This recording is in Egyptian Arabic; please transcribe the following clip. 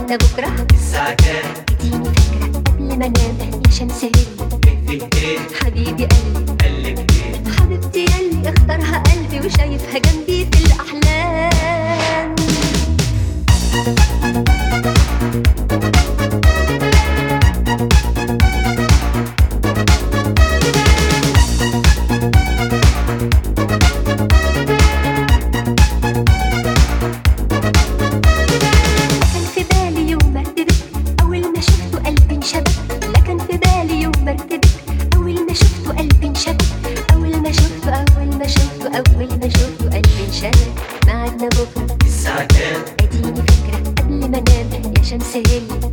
ميعادنا بكرة الساعة كام اديني فكرة قبل ما انام يا شمس هلي فيه ايه حبيبي قلبي قالك ايه حبيبتي يلي اختارها قلبي وشايفها جنبي في الأحلام كان في بالي يوم مرتبك أول ما شفته قلبي انشبك لا كان في بالي يوم مرتبك أول ما شفته قلبي انشبك أول ما شفته أول ما شفته أول ما شفته قلبي انشبك ميعادنا بكرة الساعة كام اديني فكرة قبل ما انام يا شمس هلي